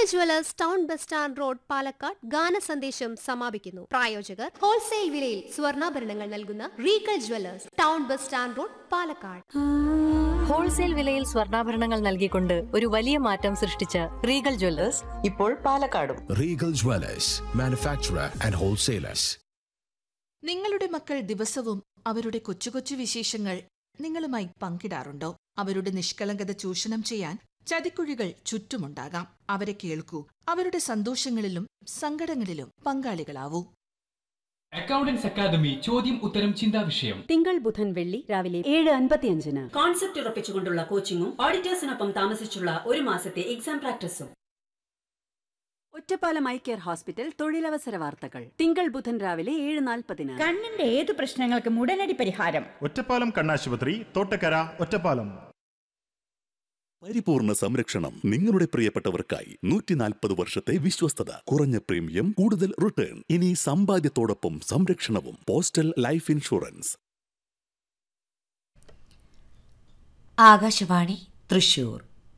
Regal jewellers town bus stand road Palakkad ഗാന സന്ദേശം സമാപിക്കുന്നു പ്രായോജകർ ഹോൾസെയിൽ വിലയിൽ സ്വർണ്ണാഭരണങ്ങൾ നൽകുന്ന Regal jewellers town bus stand road Palakkad wholesale വിലയിൽ സ്വർണ്ണാഭരണങ്ങൾ നൽകിക്കൊണ്ട് ഒരു വലിയ മാറ്റം സൃഷ്ടിച്ച റീഗൽ ജ്വല്ലേഴ്സ് ഇപ്പോൾ പാലക്കാടും Regal Dwellers, manufacturer and wholesalers. നിങ്ങളുടെ മക്കൾ ദിവസവും അവരുടെ കൊച്ചു കൊച്ചു വിശേഷങ്ങൾ നിങ്ങളുമായി പങ്കിടാറുണ്ടോ അവരുടെ നിഷ്കളങ്കത ചൂഷണം ചെയ്യാൻ ചതിക്കുഴികൾ ചുറ്റുമുണ്ടാകാം അവരെ കേൾക്കൂ അവരുടെ സന്തോഷങ്ങളിലും സങ്കടങ്ങളിലും പങ്കാളികളാവൂ അക്കൗണ്ടൻസ് അക്കാദമി ചോദ്യം ഉത്തരം ചിന്താ വിഷയം തിങ്കൾ ബുധൻ വെള്ളി രാവിലെ ഏഴ് അൻപത്തിയഞ്ചിന് കോൺസെപ്റ്റ് ഉറപ്പിച്ചുകൊണ്ടുള്ള കോച്ചിങ്ങും ഓഡിറ്റേഴ്സിനൊപ്പം താമസിച്ചുള്ള ഒരു മാസത്തെ എക്സാം പ്രാക്ടീസും ഒറ്റപ്പാലം ഐ കെയർ ഹോസ്പിറ്റൽ തൊഴിലവസര വാർത്തകൾ തിങ്കൾ ബുധൻ രാവിലെ ഏഴ് നാൽപ്പതിന് കണ്ണിന്റെ ഏതു പ്രശ്നങ്ങൾക്കും ഉടനടി പരിഹാരം ഒറ്റപ്പാലം കണ്ണാശുപത്രി തോട്ടക്കര ഒറ്റപ്പാലം പരിപൂർണ സംരക്ഷണം നിങ്ങളുടെ പ്രിയപ്പെട്ടവർക്കായി നൂറ്റി നാൽപ്പത് വർഷത്തെ വിശ്വസ്തത കുറഞ്ഞ പ്രീമിയം കൂടുതൽ റിട്ടേൺ ഇനി സമ്പാദ്യത്തോടൊപ്പം സംരക്ഷണവും postal life insurance Akashvani Thrissur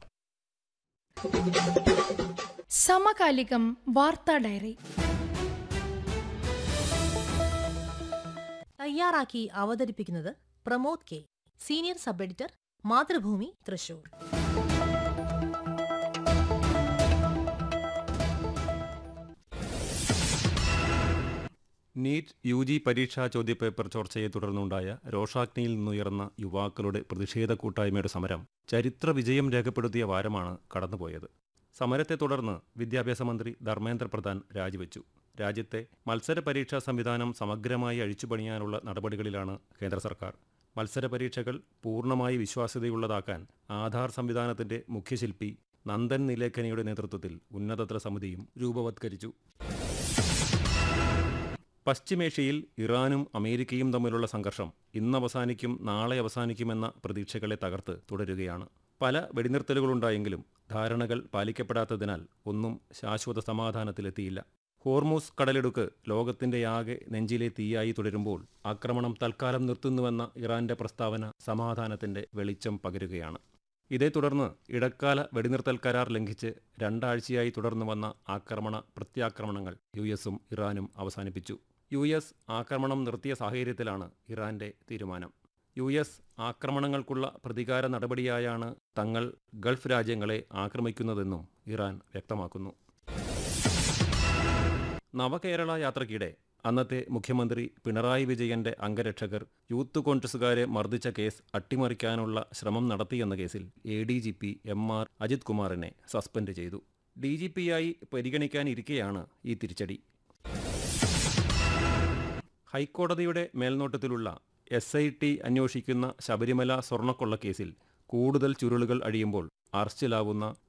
സമകാലികം വാർത്താ ഡയറി തയ്യാറാക്കി അവതരിപ്പിക്കുന്നത് Pramod K senior sub editor Mathrubhumi Thrissur NEET U G പരീക്ഷാ ചോദ്യപേപ്പർ ചോർച്ചയെ തുടർന്നുണ്ടായ രോഷാഗ്നിയിൽ നിന്നുയർന്ന യുവാക്കളുടെ പ്രതിഷേധ കൂട്ടായ്മയുടെ സമരം ചരിത്ര വിജയം രേഖപ്പെടുത്തിയ വാരമാണ് കടന്നുപോയത് സമരത്തെ തുടർന്ന് വിദ്യാഭ്യാസ മന്ത്രി ധർമ്മേന്ദ്ര പ്രധാൻ രാജിവെച്ചു രാജ്യത്തെ മത്സര പരീക്ഷാ സംവിധാനം സമഗ്രമായി അഴിച്ചുപണിയാനുള്ള നടപടികളിലാണ് കേന്ദ്ര സർക്കാർ മത്സര പരീക്ഷകൾ പൂർണ്ണമായി വിശ്വാസ്യതയുള്ളതാക്കാൻ ആധാർ സംവിധാനത്തിന്റെ മുഖ്യശില്പി നന്ദൻ നിലേഖനിയുടെ നേതൃത്വത്തിൽ ഉന്നതതല സമിതിയും രൂപവത്കരിച്ചു പശ്ചിമേഷ്യയിൽ ഇറാനും അമേരിക്കയും തമ്മിലുള്ള സംഘർഷം ഇന്ന് അവസാനിക്കും നാളെ അവസാനിക്കുമെന്ന പ്രതീക്ഷകളെ തകർത്ത് തുടരുകയാണ് പല വെടിനിർത്തലുകളുണ്ടായെങ്കിലും ധാരണകൾ പാലിക്കപ്പെടാത്തതിനാൽ ഒന്നും ശാശ്വത സമാധാനത്തിലെത്തിയില്ല ഹോർമൂസ് കടലിടുക്ക് ലോകത്തിൻ്റെയാകെ നെഞ്ചിലെ തീയായി തുടരുമ്പോൾ ആക്രമണം തൽക്കാലം നിർത്തുന്നുവെന്ന ഇറാന്റെ പ്രസ്താവന സമാധാനത്തിന്റെ വെളിച്ചം പകരുകയാണ് ഇതേ തുടർന്ന് ഇടക്കാല വെടിനിർത്തൽ കരാർ ലംഘിച്ച് രണ്ടാഴ്ചയായി തുടർന്നു വന്ന ആക്രമണ പ്രത്യാക്രമണങ്ങൾ യു എസും ഇറാനും അവസാനിപ്പിച്ചു യു എസ് ആക്രമണം നിർത്തിയ സാഹചര്യത്തിലാണ് ഇറാന്റെ തീരുമാനം യു എസ് ആക്രമണങ്ങൾക്കുള്ള പ്രതികാര നടപടിയായാണ് തങ്ങൾ ഗൾഫ് രാജ്യങ്ങളെ ആക്രമിക്കുന്നതെന്നും ഇറാൻ വ്യക്തമാക്കുന്നു നവകേരള യാത്രയ്ക്കിടെ അന്നത്തെ മുഖ്യമന്ത്രി പിണറായി വിജയന്റെ അംഗരക്ഷകർ യൂത്ത് കോൺഗ്രസുകാരെ മർദ്ദിച്ച കേസ് അട്ടിമറിക്കാനുള്ള ശ്രമം നടത്തിയെന്ന കേസിൽ A D G P M R Ajith കുമാറിനെ സസ്പെൻഡ് ചെയ്തു ഡി ജി പിയായി പരിഗണിക്കാനിരിക്കെയാണ് ഈ തിരിച്ചടി ഹൈക്കോടതിയുടെ മേൽനോട്ടത്തിലുള്ള എസ് ഐ ടി അന്വേഷിക്കുന്ന ശബരിമല സ്വർണ്ണക്കൊള്ള കേസിൽ കൂടുതൽ ചുരുളുകൾ അഴിയുമ്പോൾ അറസ്റ്റിലാവുന്ന